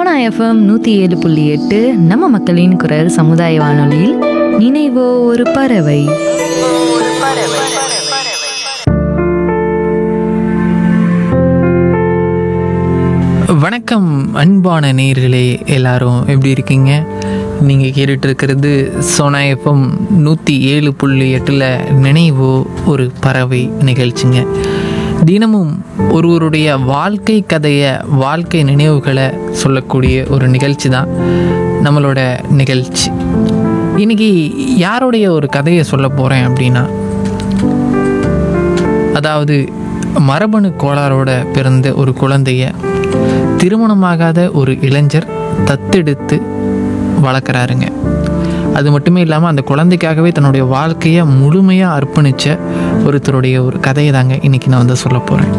Sona FM நூற்றி ஏழு புள்ளி எட்டு நம்ம மக்களின் குரல் சமுதாய வானொலியில் நினைவோ ஒரு பறவை வணக்கம் அன்பான நேயர்களே எல்லாரும் எப்படி இருக்கீங்க நீங்கள் கேட்டுட்டு இருக்கிறது சோனா எஃப்எம் நூற்றி ஏழு புள்ளி எட்டில் நினைவோ ஒரு பறவை நிகழ்ச்சிங்க தினமும் ஒருவருடைய வாழ்க்கை கதையை வாழ்க்கை நினைவுகளை சொல்லக்கூடிய ஒரு நிகழ்ச்சி தான் நம்மளோட நிகழ்ச்சி இன்னைக்கு யாருடைய ஒரு கதையை சொல்ல போகிறேன் அப்படின்னா அதாவது மரபணு கோளாறோட பிறந்த ஒரு குழந்தைய திருமணமாகாத ஒரு இளைஞர் தத்தெடுத்து வளர்க்குறாருங்க அது மட்டுமே இல்லாமல் அந்த குழந்தைக்காகவே தன்னுடைய வாழ்க்கையை முழுமையாக அர்ப்பணித்த ஒருத்தருடைய ஒரு கதையை தாங்க இன்றைக்கி நான் வந்து சொல்ல போகிறேன்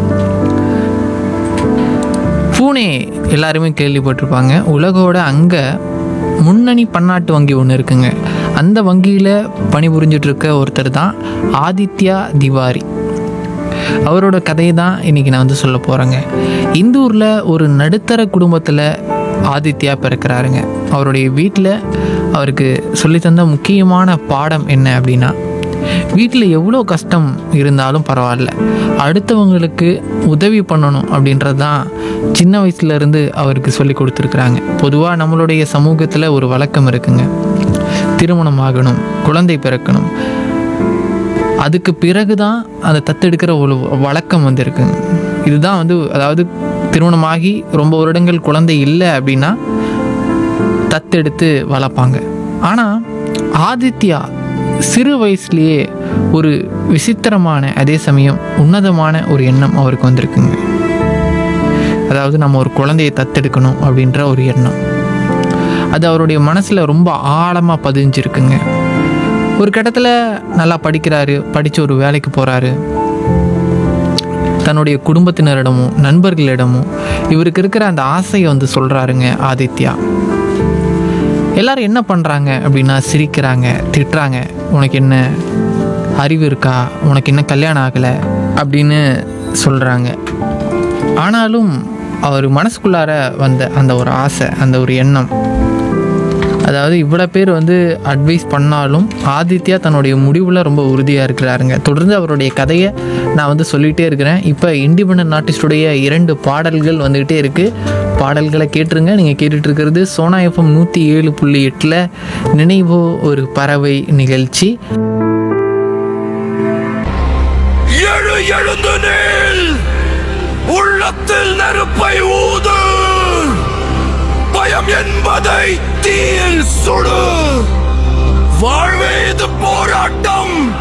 பூனே எல்லாருமே கேள்விப்பட்டிருப்பாங்க உலகோட அங்கே முன்னணி பன்னாட்டு வங்கி ஒன்று இருக்குங்க அந்த வங்கியில் பணிபுரிஞ்சிட்டு இருக்க ஒருத்தர் தான் ஆதித்யா திவாரி அவரோட கதையை தான் இன்றைக்கி நான் வந்து சொல்ல போகிறேங்க இந்தூரில் ஒரு நடுத்தர குடும்பத்தில் ஆதித்யா பிறக்கிறாருங்க அவருடைய வீட்டில் அவருக்கு சொல்லித்தந்த முக்கியமான பாடம் என்ன அப்படின்னா வீட்டில் எவ்வளோ கஷ்டம் இருந்தாலும் பரவாயில்ல அடுத்தவங்களுக்கு உதவி பண்ணணும் அப்படின்றது தான் சின்ன வயசுலேருந்து அவருக்கு சொல்லி கொடுத்துருக்குறாங்க பொதுவாக நம்மளுடைய சமூகத்தில் ஒரு வழக்கம் இருக்குங்க திருமணம் ஆகணும் குழந்தை பிறக்கணும் அதுக்கு பிறகு தான் அந்த தத்தெடுக்கிற ஒரு வழக்கம் வந்து இருக்குங்க இதுதான் வந்து அதாவது திருமணமாகி ரொம்ப வருடங்கள் குழந்தை இல்லை அப்படின்னா தத்தெடுத்து வளர்ப்பாங்க ஆனால் ஆதித்யா சிறு வயசுலேயே ஒரு விசித்திரமான அதே சமயம் உன்னதமான ஒரு எண்ணம் அவருக்கு வந்திருக்குங்க அதாவது நம்ம ஒரு குழந்தையை தத்தெடுக்கணும் அப்படின்ற ஒரு எண்ணம் அது அவருடைய மனசில் ரொம்ப ஆழமாக பதிஞ்சிருக்குங்க ஒரு கட்டத்தில் நல்லா படிக்கிறாரு படித்து ஒரு வேலைக்கு போகிறாரு தன்னுடைய குடும்பத்தினரிடமும் நண்பர்களிடமும் இவருக்கு இருக்கிற அந்த ஆசையை வந்து சொல்கிறாருங்க ஆதித்யா எல்லாரும் என்ன பண்ணுறாங்க அப்படின்னா சிரிக்கிறாங்க திட்டுறாங்க உனக்கு என்ன அறிவு இருக்கா உனக்கு என்ன கல்யாணம் ஆகலை அப்படின்னு சொல்கிறாங்க ஆனாலும் அவர் மனசுக்குள்ளார வந்த அந்த ஒரு ஆசை அந்த ஒரு எண்ணம் அதாவது இவ்வளோ பேர் வந்து அட்வைஸ் பண்ணாலும் ஆதித்யா தன்னுடைய முடிவில் ரொம்ப உறுதியாக இருக்கிறாருங்க தொடர்ந்து அவருடைய கதையை நான் வந்து சொல்லிகிட்டே இருக்கிறேன் இப்போ இண்டிபெண்ட் ஆர்டிஸ்டுடைய இரண்டு பாடல்கள் வந்துக்கிட்டே இருக்குது பாடல்களை கேட்டுருங்க நீங்கள் கேட்டுட்டு இருக்கிறது சோனா எஃப்எம் நூற்றி ஏழு புள்ளி எட்டில் நினைவோ ஒரு பறவை நிகழ்ச்சி எழு எழுந்து நில் உள்ளத்தில் நெருப்பை ஊது பயம் என்பதை தீயில் சுடு வாழ்வே இது போராட்டம்